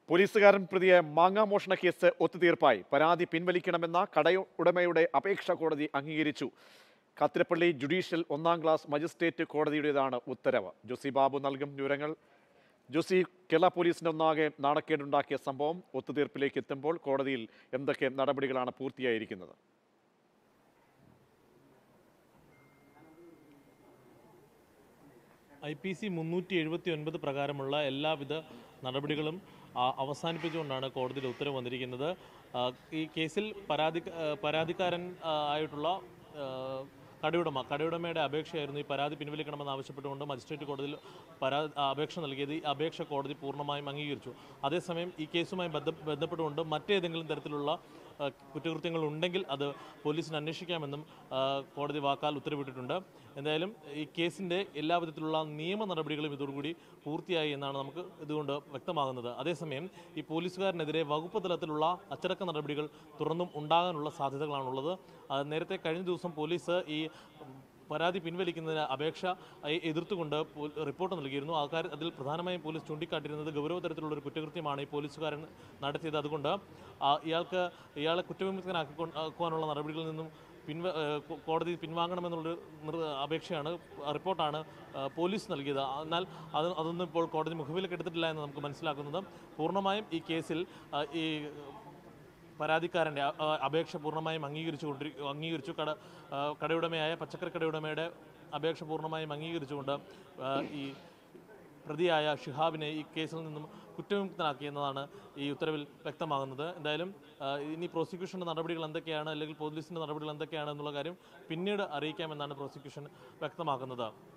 പോലീസുകാരൻ പ്രതിയെ മാങ്ങാമോഷണ കേസ് ഒത്തുതീർപ്പായി പരാതി പിൻവലിക്കണമെന്ന കട ഉടമയുടെ അപേക്ഷ കോടതി അംഗീകരിച്ചു കത്തിരപ്പള്ളി ജുഡീഷ്യൽ ഒന്നാം ക്ലാസ് മജിസ്ട്രേറ്റ് കോടതിയുടേതാണ് ഉത്തരവ് ജോസി ബാബു നൽകും വിവരങ്ങൾ ജോസി കേരള പോലീസിന്റെ ഒന്നാകെ നാണക്കേടുണ്ടാക്കിയ സംഭവം ഒത്തുതീർപ്പിലേക്ക് എത്തുമ്പോൾ കോടതിയിൽ എന്തൊക്കെ നടപടികളാണ് പൂർത്തിയായിരിക്കുന്നത് ഐ പി സി മുന്നൂറ്റി എഴുപത്തി ഒൻപത് പ്രകാരമുള്ള എല്ലാവിധ നടപടികളും ആ, അവസാനിപ്പിച്ചുകൊണ്ടാണ് കോടതിയുടെ ഉത്തരവ് വന്നിരിക്കുന്നത് ആ, ഈ കേസിൽ പരാതി ആ, പരാതിക്കാരൻ ആ, ആയിട്ടുള്ള ആ, കടയുടമ കടയുടമയുടെ അപേക്ഷയായിരുന്നു ഈ പരാതി പിൻവലിക്കണമെന്ന് ആവശ്യപ്പെട്ടുകൊണ്ട് മജിസ്ട്രേറ്റ് കോടതിയിൽ പരാ ആ, അപേക്ഷ നൽകിയത് ഈ അപേക്ഷ കോടതി പൂർണ്ണമായും അംഗീകരിച്ചു അതേസമയം ഈ കേസുമായി ബന്ധ ബന്ധപ്പെട്ടുകൊണ്ട് മറ്റേതെങ്കിലും തരത്തിലുള്ള ആ, കുറ്റകൃത്യങ്ങൾ ഉണ്ടെങ്കിൽ അത് പോലീസിന് അന്വേഷിക്കാമെന്നും ആ, കോടതി വാക്കാൽ ഉത്തരവിട്ടിട്ടുണ്ട് എന്തായാലും ഈ കേസിൻ്റെ എല്ലാവിധത്തിലുള്ള നിയമ നടപടികളും ഇതോടുകൂടി പൂർത്തിയായി എന്നാണ് നമുക്ക് ഇതുകൊണ്ട് വ്യക്തമാകുന്നത് അതേസമയം ഈ പോലീസുകാരനെതിരെ വകുപ്പ് തലത്തിലുള്ള അച്ചടക്ക നടപടികൾ തുറന്നും ഉണ്ടാകാനുള്ള സാധ്യതകളാണുള്ളത് ആ, നേരത്തെ കഴിഞ്ഞ ദിവസം പോലീസ് ഈ പരാതി പിൻവലിക്കുന്നതിന് അപേക്ഷ എ- എതിർത്തുകൊണ്ട് പോ- റിപ്പോർട്ട് നൽകിയിരുന്നു ആൾക്കാർ അതിൽ പ്രധാനമായും പോലീസ് ചൂണ്ടിക്കാട്ടിയിരുന്നത് ഗൗരവതരത്തിലുള്ള ഒരു കുറ്റകൃത്യമാണ് ഈ പോലീസുകാരൻ നടത്തിയത് അതുകൊണ്ട് ആ, ഇയാൾക്ക് ഇയാളെ കുറ്റവിമുക്തനാക്കുവാനുള്ള നടപടികളിൽ നിന്നും പിൻവ ഏഹ് കോ- കോടതി പിൻവാങ്ങണമെന്നുള്ളൊരു നിർ- അപേക്ഷയാണ് റിപ്പോർട്ടാണ് ആ, പോലീസ് നൽകിയത് എന്നാൽ അത് അതൊന്നും ഇപ്പോൾ കോടതി മുഖവിലേക്ക് എടുത്തിട്ടില്ല എന്ന് നമുക്ക് മനസ്സിലാക്കുന്നത് പൂർണ്ണമായും ഈ കേസിൽ ആ, ഈ പരാതിക്കാരൻ്റെ അ- ആ, അപേക്ഷ പൂർണ്ണമായും അംഗീകരിച്ചു കൊണ്ടിരി അംഗീകരിച്ചു കട ആ, കടയുടമയായ പച്ചക്കറി കടയുടമയുടെ അപേക്ഷ പൂർണ്ണമായും അംഗീകരിച്ചുകൊണ്ട് ആ, ഈ പ്രതിയായ ഷിഹാബിനെ ഈ കേസിൽ നിന്നും കുറ്റവിമുക്തനാക്കിയെന്നതാണ് ഈ ഉത്തരവിൽ വ്യക്തമാകുന്നത് എന്തായാലും ആ, ഇനി പ്രോസിക്യൂഷൻ്റെ നടപടികൾ എന്തൊക്കെയാണ് അല്ലെങ്കിൽ പോലീസിൻ്റെ നടപടികൾ എന്തൊക്കെയാണ് എന്നുള്ള കാര്യം പിന്നീട് അറിയിക്കാമെന്നാണ് പ്രോസിക്യൂഷൻ വ്യക്തമാക്കുന്നത്